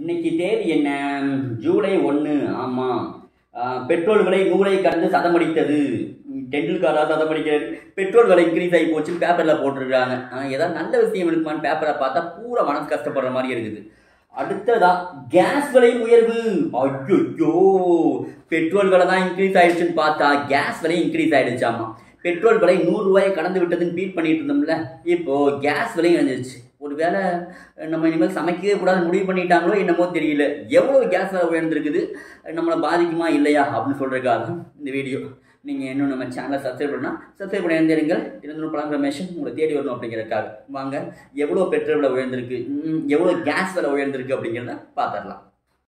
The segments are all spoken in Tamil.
இன்னைக்கு தேதி என்ன ஜூலை ஒன்று ஆமாம் பெட்ரோல் விலை நூறை கடந்து சதமடித்தது டெண்டுல்காரா சதமடிக்கிறது பெட்ரோல் விலை இன்க்ரீஸ் ஆகி போச்சு பேப்பரில் போட்டிருக்காங்க ஆ, ஏதாவது நல்ல விஷயம் இருக்குமான்னு பேப்பரை பார்த்தா பூரா மனசு கஷ்டப்படுற மாதிரி இருக்குது அடுத்ததா கேஸ் விலை உயர்வு ஐயோ பெட்ரோல் விலை தான் இன்க்ரீஸ் ஆயிடுச்சுன்னு பார்த்தா கேஸ் விலை இன்க்ரீஸ் ஆயிடுச்சாமா பெட்ரோல் விலை நூறு ரூபாயை கடந்து விட்டதுன்னு பீட் பண்ணிட்டு இருந்தோம்ல இப்போ கேஸ் விலை இணைஞ்சிருச்சு ஒருவேளை நம்ம இனிமேல் சமைக்கவே கூடாது முடிவு பண்ணிட்டாங்களோ என்னமோ தெரியல எவ்வளோ கேஸ் விலை உயர்ந்திருக்குது நம்மளை பாதிக்குமா இல்லையா அப்படின்னு சொல்கிறதுக்காக தான் இந்த வீடியோ நீங்கள் இன்னும் நம்ம சேனலை சப்ஸ்கிரைப் பண்ணால் சப்ஸ்கிரைப் பண்ணி இருந்தீர்கள் இருந்தும் பழம் ரமேஷன் உங்களை தேடி வரணும் அப்படிங்கிறதுக்காக வாங்க எவ்வளோ பெட்ரோல் விலை உயர்ந்திருக்கு ம், எவ்வளோ கேஸ் விலை உயர்ந்திருக்கு அப்படிங்கிறத பார்த்துடலாம்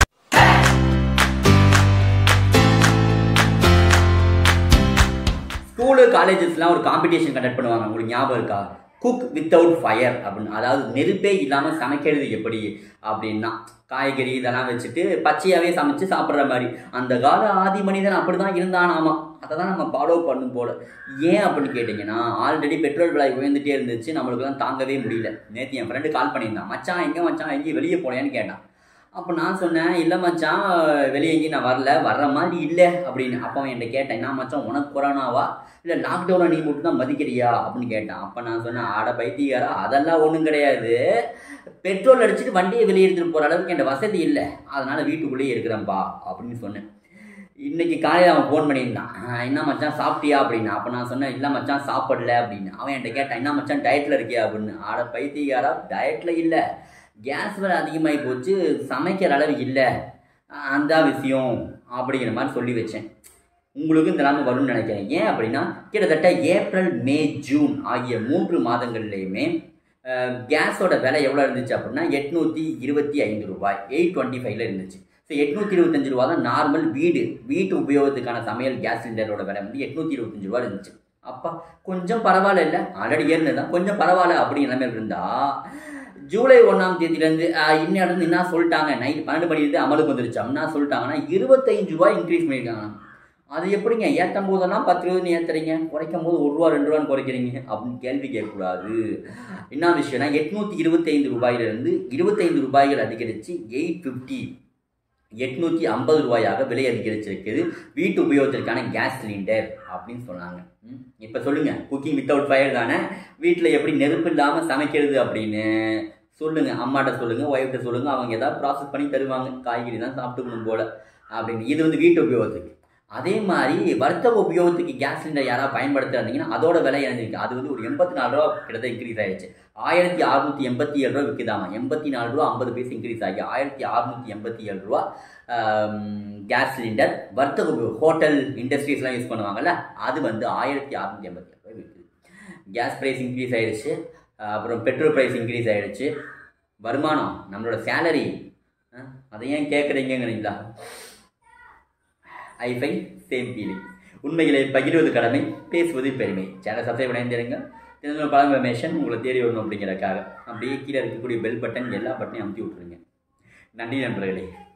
ஸ்கூலு காலேஜஸ்லாம் ஒரு காம்படிஷன் கண்டக்ட் பண்ணுவாங்க உங்களுக்கு ஞாபகம் இருக்கா குக் வித்தவுட் ஃபயர் அப்படின்னு அதாவது நெருப்பே இல்லாமல் சமைக்கிறது எப்படி அப்படின்னா காய்கறி இதெல்லாம் வச்சுட்டு பச்சையாகவே சமைச்சு சாப்பிட்ற மாதிரி அந்த கால ஆதி மனிதன் அப்படி தான் இருந்தானாமா அதை தான் நம்ம ஃபாலோ பண்ணும் போல ஏன் அப்படின்னு கேட்டிங்கன்னா ஆல்ரெடி பெட்ரோல் விலை உயர்ந்துட்டே இருந்துச்சு நம்மளுக்குலாம் தாங்கவே முடியல நேற்று என் ஃப்ரெண்டு கால் பண்ணியிருந்தான் மச்சான் எங்கே மச்சான் எங்கேயும் வெளியே போனேன்னு கேட்டான் அப்போ நான் சொன்னேன் இல்லை மச்சான் வெளியே எங்கேயும் நான் வரல வர்ற மாதிரி இல்லை அப்படின்னு அப்போ அவன் என்கிட்ட கேட்டேன் என்ன மச்சான் உனக்கு கொரோனாவா இல்லை லாக்டவுனை நீ மட்டும் தான் மதிக்கிறியா அப்படின்னு கேட்டான் அப்போ நான் சொன்னேன் ஆட பைத்தியாரா அதெல்லாம் ஒன்றும் கிடையாது பெட்ரோல் அடிச்சுட்டு வண்டியை வெளியே எடுத்துகிட்டு போகிற அளவுக்கு என்கிட்ட வசதி இல்லை அதனால் வீட்டுக்குள்ளேயே இருக்கிறேன்ப்பா அப்படின்னு சொன்னேன் இன்னைக்கு காலையில் அவன் ஃபோன் பண்ணியிருந்தான் "ஆஹ், என்ன மச்சான் சாப்பிட்டியா அப்படின்னு அப்போ நான் சொன்னேன் இல்லை மச்சான் சாப்பிடல அப்படின்னு அவன் என்கிட்ட கேட்டான் என்ன மச்சான் டயட்டில் இருக்கியா அப்படின்னு ஆட பைத்தியாரா டயட்டில் இல்லை கேஸ் விலை அதிகமாகி போச்சு சமைக்கிற அளவு இல்லை அந்த விஷயம் அப்படிங்கிற மாதிரி சொல்லி வச்சேன் உங்களுக்கு இந்த நிலைமை வரும்னு நினைக்கிறேன் ஏன் அப்படின்னா கிட்டத்தட்ட ஏப்ரல் மே ஜூன் ஆகிய மூன்று மாதங்கள்லையுமே அஹ், கேஸோட விலை எவ்வளோ இருந்துச்சு அப்படின்னா எட்நூற்றி இருபத்தி ஐந்து ரூபாய் எயிட் டுவெண்ட்டி ஃபைவ்ல இருந்துச்சு ஸோ எட்நூற்றி இருபத்தஞ்சு ரூபா தான் நார்மல் வீடு வீட்டு உபயோகத்துக்கான சமையல் கேஸ் சிலிண்டரோட விலை வந்து எட்நூற்றி இருபத்தஞ்சு ரூபா இருந்துச்சு அப்பா கொஞ்சம் பரவாயில்ல இல்லை ஆல்ரெடி ஏறினது தான் கொஞ்சம் பரவாயில்ல அப்படிங்கிற மாதிரி இருந்தா ஜூலை ஒன்றாம் தேதியிலேருந்து இன்னிடம் என்ன சொல்லிட்டாங்க நைட் பன்னெண்டு மணிலேருந்து அமலுக்கு வந்துருச்சு அப்படின்னா சொல்லிட்டாங்கன்னா இருபத்தஞ்சு ரூபாய் இன்க்ரீஸ் பண்ணியிருக்காங்க அது எப்படிங்க ஏற்றும் போதெல்லாம் பத்து ரூபாய்னு ஏற்றுறீங்க குறைக்கும் போது ஒரு ரூபா ரெண்டு ரூபான்னு குறைக்கிறீங்க அப்படின்னு கேள்வி கேட்கக்கூடாது என்ன விஷயம்னா எட்நூற்றி இருபத்தைந்து ரூபாயிலிருந்து இருபத்தைந்து ரூபாய்கள் அதிகரித்து எயிட் ஃபிஃப்டி எட்நூற்றி ஐம்பது ரூபாயாக விலை அதிகரிச்சிருக்குது வீட்டு உபயோகத்திற்கான கேஸ் சிலிண்டர் அப்படின்னு சொன்னாங்க இப்போ சொல்லுங்கள் குக்கிங் வித்தவுட் ஃபயர் தானே வீட்டில் எப்படி நெருப்பு இல்லாமல் சமைக்கிறது அப்படின்னு சொல்லுங்கள் அம்மாட்ட சொல்லுங்கள் ஒய்ஃப்ட்ட சொல்லுங்கள் அவங்க ஏதாவது ப்ராசஸ் பண்ணி தருவாங்க காய்கறி தான் சாப்பிட்டுக்கணும் போல் அப்படின்னு இது வந்து வீட்டு உபயோகத்துக்கு அதே மாதிரி வர்த்தக உபயோகத்துக்கு கேஸ் சிலிண்டர் யாராவது பயன்படுத்துறாங்கன்னா அதோட விலை இறங்கிருக்கு அது வந்து ஒரு எண்பத்தி நாலு ரூபா கிட்டத்தட்ட இன்க்ரீஸ் ஆயிடுச்சு ஆயிரத்தி அறுநூத்தி எண்பத்தி ஏழு ரூபா விற்குதாமா எண்பத்தி நாலு ரூபா ஐம்பது பைசா இன்க்ரீஸ் ஆகி ஆயிரத்தி அறுநூத்தி எண்பத்தி ஏழு ரூபா கேஸ் சிலிண்டர் வர்த்தக உபயோகம் ஹோட்டல் இண்டஸ்ட்ரீஸ்லாம் யூஸ் பண்ணுவாங்கல்ல அது வந்து ஆயிரத்தி அறுநூத்தி எண்பத்தி ஏழு ரூபாய் விற்குது கேஸ் ப்ரைஸ் இன்க்ரீஸ் ஆயிடுச்சு அஹ் அப்புறம் பெட்ரோல் ப்ரைஸ் இன்க்ரீஸ் ஆயிடுச்சு வருமானம் நம்மளோட சேலரி அதை ஏன் கேட்குறீங்கிறீங்களா ஐஃபை சேம் ஃபீலிங் உண்மைகளை பகிர்வது கடமை பேசுவது பெருமை சேனல் சப்ஸ்கிரைப் பண்ணியிருந்தீங்க தெரிஞ்ச பழம் ரமேஷன் உங்களை தேடி வரணும் அப்படிங்கிறக்காக அப்படியே கீழே இருக்கக்கூடிய பெல் பட்டன் எல்லா பட்டனையும் அமுத்தி விட்ருங்க நன்றி நண்பர்களே